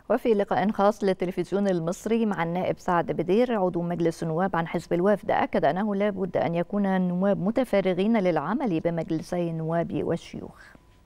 وفي لقاء خاص للتلفزيون المصري مع النائب سعد بدير عضو مجلس النواب عن حزب الوفد أكد أنه لا بد أن يكون النواب متفرغين للعمل بمجلسي النواب والشيوخ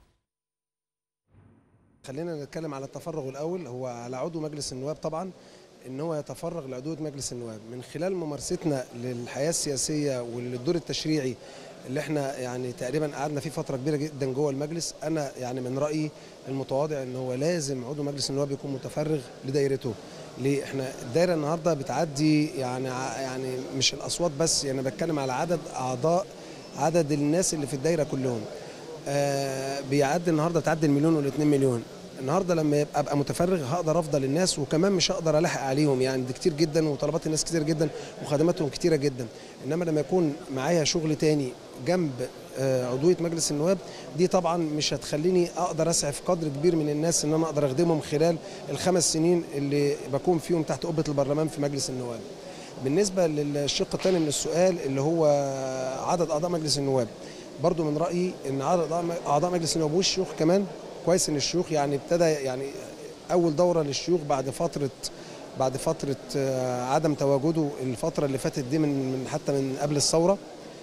خلينا نتكلم على التفرغ الأول هو على عضو مجلس النواب طبعا ان هو يتفرغ لعضويه مجلس النواب من خلال ممارستنا للحياه السياسيه وللدور التشريعي اللي احنا يعني تقريبا قعدنا فيه فتره كبيره جدا جوه المجلس انا يعني من رايي المتواضع ان هو لازم عضو مجلس النواب يكون متفرغ لدايرته ليه احنا الدايره النهارده بتعدي يعني يعني مش الاصوات بس يعني بتكلم على عدد اعضاء عدد الناس اللي في الدايره كلهم آه بيعدي النهارده بتعدي المليون ولا 2 مليون النهارده لما يبقى ابقى متفرغ هقدر افضل الناس وكمان مش هقدر الحق عليهم يعني دي كتير جدا وطلبات الناس كتير جدا وخدماتهم كتيره جدا انما لما يكون معايا شغل تاني جنب عضويه مجلس النواب دي طبعا مش هتخليني اقدر اسعف قدر كبير من الناس ان انا اقدر اخدمهم خلال الخمس سنين اللي بكون فيهم تحت قبه البرلمان في مجلس النواب. بالنسبه للشق الثاني من السؤال اللي هو عدد اعضاء مجلس النواب برضو من رايي ان عدد اعضاء مجلس النواب والشيوخ كمان كويس ان الشيوخ يعني ابتدى يعني اول دوره للشيوخ بعد فتره بعد فتره عدم تواجده الفتره اللي فاتت دي من حتى من قبل الثوره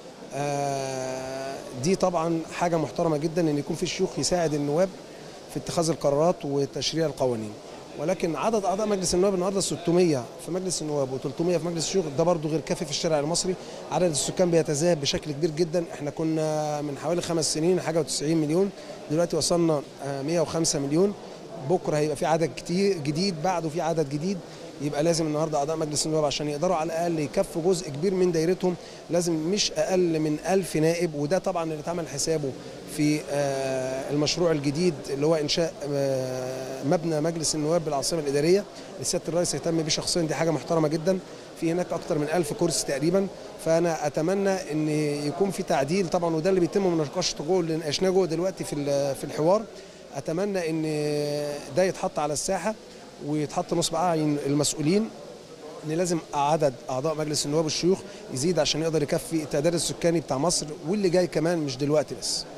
دي طبعا حاجه محترمه جدا ان يكون في شيوخ يساعد النواب في اتخاذ القرارات وتشريع القوانين ولكن عدد اعضاء مجلس النواب النهارده 600 في مجلس النواب و300 في مجلس الشيوخ ده برضه غير كافي في الشارع المصري عدد السكان بيتذاهب بشكل كبير جدا احنا كنا من حوالي خمس سنين حاجه و90 مليون دلوقتي وصلنا 105 مليون بكره هيبقى في عدد كتير جديد بعده في عدد جديد يبقى لازم النهارده اعضاء مجلس النواب عشان يقدروا على الاقل يكفوا جزء كبير من دايرتهم لازم مش اقل من 1000 نائب وده طبعا اللي اتعمل حسابه في المشروع الجديد اللي هو انشاء مبنى مجلس النواب بالعاصمه الاداريه لسياده الرئيس اهتم بيه شخصيا دي حاجه محترمه جدا في هناك اكثر من 1000 كرسي تقريبا فانا اتمنى ان يكون في تعديل طبعا وده اللي بيتم مناقشه جوه اللي ناقشناه جوه دلوقتي في في الحوار اتمنى ان ده يتحط على الساحه ويتحط نصب اعين المسؤولين ان لازم عدد اعضاء مجلس النواب والشيوخ يزيد عشان يقدر يكفي التعداد السكاني بتاع مصر واللي جاي كمان مش دلوقتي بس